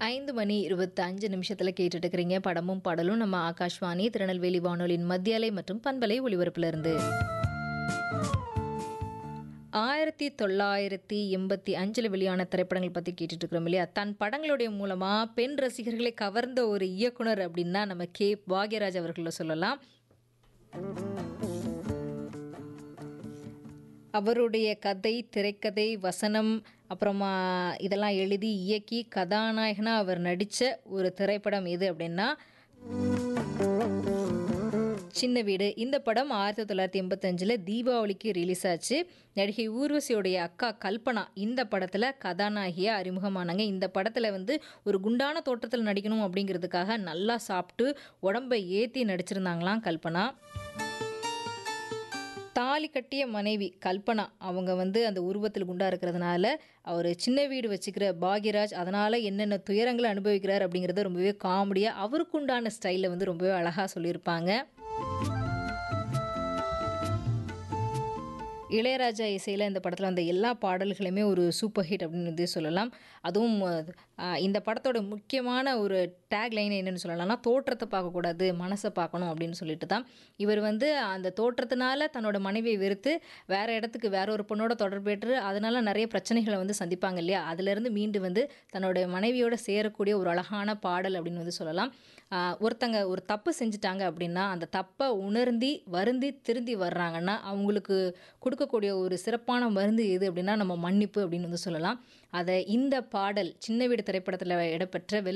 5 மணி 25 நிமிஷத்துல கேட்டுட்டு இருக்கிறீங்க. படமும் பாடலும் நம்ம ஆகாஷ்வாணி திருநெல்வேலி வானொலியின் மத்திய அலை மற்றும் பண்பலை ஒலிபரப்புல இருந்து. 1985ல வெளியான திரைப்படங்கள் பத்தி கேட்டுட்டு இருக்கிறோம் இல்லையா? தன் படங்களுடைய மூலமா பெண் ரசிகர்களை கவர்ந்த ஒரு இயக்குனர் அப்படின்னா நம்ம கே. பாக்யராஜ் அவர்கள சொல்லலாம். அவருடைய கதை, திரைக்கதை, வசனம் அப்புறமா இதெல்லாம் எழுதி, இயக்கி கதாநாயகனா அவர் நடிச்ச ஒரு திரைப்படம் எது அப்படின்னா சின்ன வீடு. இந்த படம் 1985ல தீபாவளிக்கு ரிலீஸ் ஆச்சு. நடிகை ஊர்வசியோடைய அக்கா கல்பனா இந்த படத்துல கதாநாயகியா அறிமுகமானாங்க. இந்த படத்துல வந்து ஒரு குண்டான தோற்றத்துல நடிக்கணும் அப்படிங்கிறதுக்காக நல்லா சாப்பிட்டு உடம்ப ஏத்தி நடிச்சிருந்தாங்களாம் கல்பனா. தாலி கட்டிய மனைவி கல்பனா அவங்க வந்து அந்த உருவத்தில் குண்டா இருக்கிறதுனால, அவரு சின்ன வீடு வச்சுக்கிற பாக்யராஜ் அதனால என்னென்ன துயரங்கள அனுபவிக்கிறார் அப்படிங்கிறத ரொம்பவே காமெடியா அவருக்கு உண்டான ஸ்டைல்ல வந்து ரொம்பவே அழகா சொல்லியிருப்பாங்க. இளையராஜா இசையில இந்த படத்துல வந்த எல்லா பாடல்களுமே ஒரு சூப்பர் ஹிட் அப்படின்னு வந்து சொல்லலாம். அதுவும் அ இந்த படத்தோட முக்கியமான ஒரு டேக் லைன் என்னன்னு சொல்லலாம்னா, தோற்றத்த பார்க்கக்கூடாது, மனச பார்க்கணும் அப்படின்னு சொல்லிட்டு தான். இவர் வந்து அந்த தோற்றத்தினால தன்னோட மனைவிய வெறுத்து வேற இடத்துக்கு வேற ஒரு பொண்ணோட தொடர்பேற்று அதனால நெறைய பிரச்சனைகள வந்து சந்திப்பாங்க இல்லையா? அதிலிருந்து மீண்டு வந்து தன்னோட மனைவியோட சேரக்கூடிய ஒரு அழகான பாடல் அப்படின்னு வந்து சொல்லலாம். அ ஒருத்தங்க ஒரு தப்பு செஞ்சுட்டாங்க அப்படின்னா, அந்த தப்ப உணர்ந்தி, வருந்தி, திருந்தி வர்றாங்கன்னா, அவங்களுக்கு குடுக்கக்கூடிய ஒரு சிறப்பான மருந்து எது அப்படின்னா, நம்ம மன்னிப்பு அப்படின்னு வந்து சொல்லலாம். அத இந்த பாடல் சின்ன வீடு திரைப்படத்துல இடம்பெற்ற